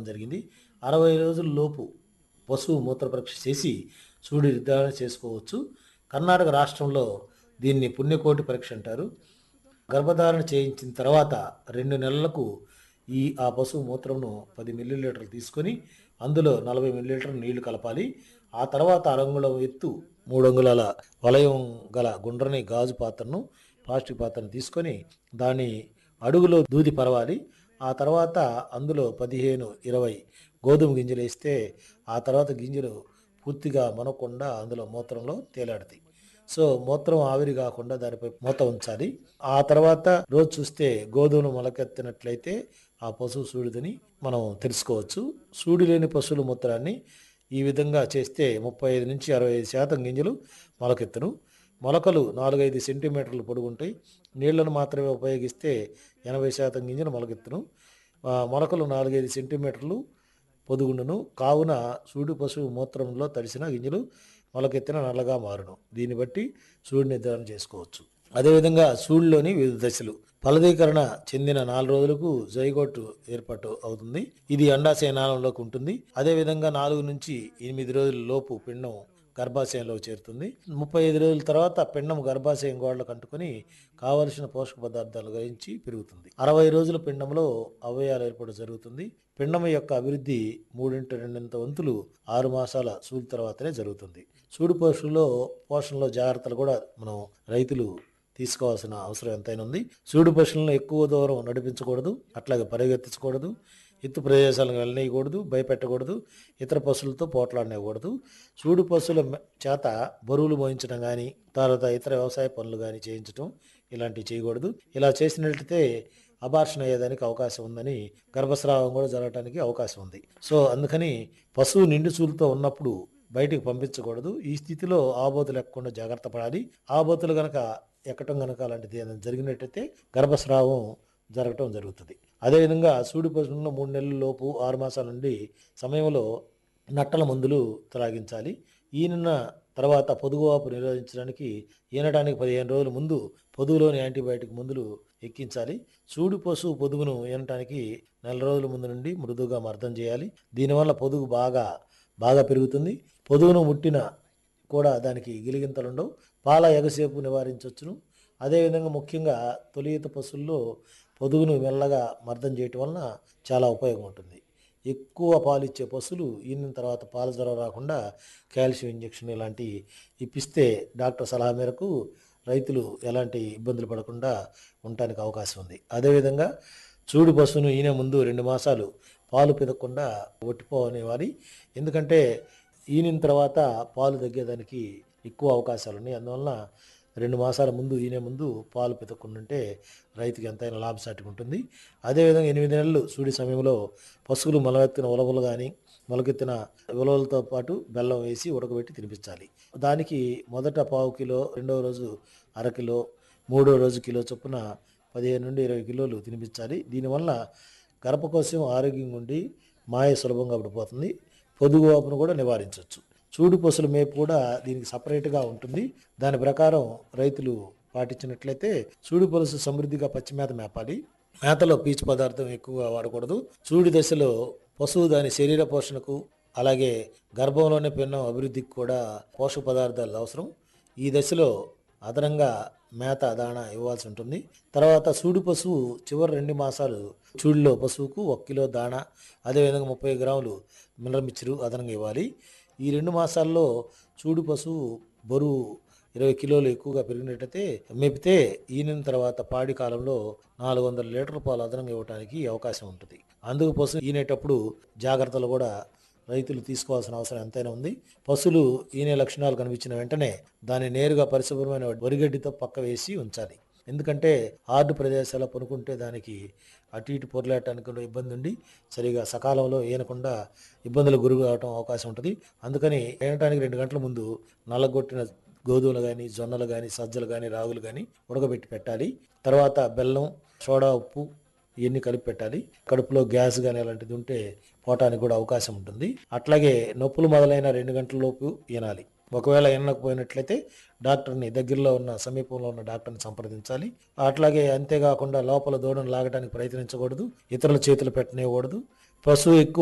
జరిగింది అరవై రోజుల లోపు పశువు మూత్ర పరీక్ష చేసి సూడి నిర్ధారణ చేసుకోవచ్చు కర్ణాటక రాష్ట్రంలో దీన్ని పుణ్యకోటి పరీక్ష అంటారు గర్భధారణ చేయించిన తర్వాత రెండు నెలలకు ఈ ఆ పశువు మూత్రంను పది మిల్లీలీటర్లు తీసుకొని అందులో నలభై మిల్లీలీటర్ నీళ్లు కలపాలి ఆ తర్వాత అరంగుళం ఎత్తు మూడు అంగుళాల వలయం గల గుండ్రని గాజు పాత్రను ప్లాస్టిక్ పాత్రను తీసుకొని దాని అడుగులో దూది పరవాలి ఆ తర్వాత అందులో పదిహేను ఇరవై గోధుమ గింజలు వేస్తే ఆ తర్వాత గింజలు పూర్తిగా మనకుండా అందులో మూత్రంలో తేలాడతాయి సో మూత్రం ఆవిరి కాకుండా దానిపై మూత ఉంచాలి ఆ తర్వాత రోజు చూస్తే గోధుమలు మొలకెత్తినట్లయితే ఆ పశువు సూడిదని మనం తెలుసుకోవచ్చు సూడి లేని పశువుల మూత్రాన్ని ఈ విధంగా చేస్తే ముప్పై ఐదు నుంచి అరవై ఐదు శాతం గింజలు మొలకెత్తును మొలకలు నాలుగైదు సెంటీమీటర్లు పొడుగుంటాయి నీళ్లను మాత్రమే ఉపయోగిస్తే ఎనభై శాతం గింజలు మొలకెత్తును ఆ, మొలకలు నాలుగైదు సెంటీమీటర్లు పొదుగుండును కావున సూడి పశువు మూత్రంలో తడిసిన గింజలు మొలకెత్తిన నల్లగా మారును దీన్ని బట్టి సూడి నిర్ధారణ చేసుకోవచ్చు అదేవిధంగా సూడిలోని వివిధ దశలు ఫలదీకరణ చెందిన నాలుగు రోజులకు జైగోట్ ఏర్పాటు అవుతుంది ఇది అండాశయనాళంలోకి ఉంటుంది అదేవిధంగా నాలుగు నుంచి ఎనిమిది రోజుల లోపు పిండం గర్భాశయంలో చేరుతుంది ముప్పై ఐదు రోజుల తర్వాత పిండం గర్భాశయం గోడలకు అంటుకొని కావలసిన పోషక పదార్థాలు గ్రహించి పెరుగుతుంది అరవై రోజుల పిండంలో అవయవాల ఏర్పాటు జరుగుతుంది పిండం యొక్క అభివృద్ధి మూడింటి రెండింత వంతులు ఆరు మాసాల సూడి తర్వాతనే జరుగుతుంది సూడి పశువులో పోషణలో జాగ్రత్తలు కూడా మనం రైతులు తీసుకోవాల్సిన అవసరం ఎంతైనా ఉంది సూడి పశువులను ఎక్కువ దూరం నడిపించకూడదు అట్లాగే పరిగెత్తించకూడదు ఎత్తు ప్రదేశాలకు వెళ్ళనీయకూడదు భయపెట్టకూడదు ఇతర పశువులతో పోట్లాడనివ్వకూడదు సూడు పశువుల మె- చేత బరువులు మోయించడం కానీ తర్వాత ఇతర వ్యవసాయ పనులు కానీ చేయించడం ఇలాంటివి చేయకూడదు ఇలా చేసినట్లయితే అబార్షన్ అయ్యేదానికి అవకాశం ఉందని గర్భస్రావం కూడా జరగడానికి అవకాశం ఉంది సో అందుకని పశువు నిండు సూలుతో ఉన్నప్పుడు బయటికి పంపించకూడదు ఈ స్థితిలో ఆబోతులు ఎక్కకుండా జాగ్రత్త పడాలి ఆబోతులు గనక ఎక్కటం గనక అలాంటిది ఏదైనా జరిగినట్టయితే గర్భస్రావం జరగటం జరుగుతుంది అదేవిధంగా సూడి పశువులను మూడు నెలల లోపు ఆరు మాసాల నుండి సమయంలో నట్టల మందులు త్రాగించాలి ఈనిన తర్వాత పొదుగువాపు నిరోధించడానికి ఈనడానికి పదిహేను రోజుల ముందు పొదుగులోని యాంటీబయాటిక్ మందులు ఎక్కించాలి సూడి పశువు పొదుగును ఈనటానికి నెల రోజుల ముందు నుండి మృదువుగా మర్దం చేయాలి దీనివల్ల పొదుగు బాగా బాగా పెరుగుతుంది పొదుగును ముట్టిన కూడా దానికి గిలిగింతలుండవు పాల ఎగసేపు నివారించవచ్చును అదేవిధంగా ముఖ్యంగా తొలి ఈత పశువుల్లో పొదుగును మెల్లగా మర్దం చేయటం వలన చాలా ఉపయోగం ఉంటుంది ఎక్కువ పాలు ఇచ్చే పశువులు ఈనిన తర్వాత పాల జ్వరం రాకుండా కాల్షియం ఇంజెక్షన్ ఇలాంటివి ఇప్పిస్తే డాక్టర్ సలహా మేరకు రైతులు ఎలాంటి ఇబ్బందులు పడకుండా ఉండటానికి అవకాశం ఉంది అదేవిధంగా చూడు పశువును ఈనే ముందు రెండు మాసాలు పాలు పెదకుండా ఒట్టిపోనివ్వాలి ఎందుకంటే ఈనిన తర్వాత పాలు తగ్గేదానికి ఎక్కువ అవకాశాలు ఉన్నాయి అందువలన రెండు మాసాల ముందు ఈనే ముందు పాలు పెతకుంటుంటే రైతుకి ఎంతైనా లాభసాటిగా ఉంటుంది అదేవిధంగా ఎనిమిది నెలలు సూడి సమయంలో పశువులు మొలకెత్తిన ఉలవలు కానీ మొలకెత్తిన ఉలవలతో పాటు బెల్లం వేసి ఉడకబెట్టి తినిపించాలి దానికి మొదట పావు కిలో రెండవ రోజు అర కిలో మూడో రోజు కిలో చొప్పున పదిహేను నుండి ఇరవై కిలోలు తినిపించాలి దీనివల్ల గర్భకోశం ఆరోగ్యంగా ఉండి మాయ సులభంగా పడిపోతుంది పొదుగు వాపును కూడా నివారించవచ్చు చూడు పశువుల మేపు కూడా దీనికి సపరేట్గా ఉంటుంది దాని ప్రకారం రైతులు పాటించినట్లయితే చూడు పలుసు సమృద్ధిగా పచ్చిమేత మేపాలి మేతలో పీచు పదార్థం ఎక్కువగా వాడకూడదు చూడి దశలో పశువు దాని శరీర పోషణకు అలాగే గర్భంలోనే పిన్నం అభివృద్ధికి కూడా పోషక పదార్థాలు అవసరం ఈ దశలో అదనంగా మేత దాణ ఇవ్వాల్సి ఉంటుంది తర్వాత సూడి పశువు చివరి రెండు మాసాలు చూడిలో పశువుకు ఒక కిలో దాణ అదేవిధంగా ముప్పై గ్రాములు మినరల్ మిక్చరు అదనంగా ఇవ్వాలి ఈ రెండు మాసాల్లో చూడు పశువు బరువు ఇరవై కిలోలు ఎక్కువగా పెరిగినట్టయితే మేపితే ఈనిన తర్వాత పాడి కాలంలో నాలుగు వందల లీటర్ల పాలు అదనంగా ఇవ్వడానికి అవకాశం ఉంటుంది అందుకు పశువు ఈనేటప్పుడు జాగ్రత్తలు కూడా రైతులు తీసుకోవాల్సిన అవసరం ఎంతైనా ఉంది పశువులు ఈనే లక్షణాలు కనిపించిన వెంటనే దాన్ని నేరుగా పరిశుభ్రమైన వరిగడ్డితో పక్క వేసి ఉంచాలి ఎందుకంటే ఆర్డు ప్రదేశాల్లో పనుకుంటే దానికి అటు ఇటు పొరలేయటానికి కూడా ఇబ్బంది ఉండి సరిగా సకాలంలో ఈనకుండా ఇబ్బందులు గురి కావటం అవకాశం ఉంటుంది అందుకని ఈనటానికి రెండు గంటల ముందు నల్లగొట్టిన గోధుమలు కానీ జొన్నలు కానీ సజ్జలు కానీ రాగులు కానీ ఉడకబెట్టి పెట్టాలి తర్వాత బెల్లం సోడా ఉప్పు ఇవన్నీ కలిపి పెట్టాలి కడుపులో గ్యాస్ కానీ అలాంటిది ఉంటే పోవటానికి కూడా అవకాశం ఉంటుంది అట్లాగే నొప్పులు మొదలైన రెండు గంటల లోపు ఈనాలి ఒకవేళ ఈనకపోయినట్లయితే డాక్టర్ని దగ్గరలో ఉన్న సమీపంలో ఉన్న డాక్టర్ని సంప్రదించాలి అట్లాగే అంతేకాకుండా లోపల దూడను లాగడానికి ప్రయత్నించకూడదు ఇతరుల చేతులు పెట్టనివ్వకూడదు పశువు ఎక్కువ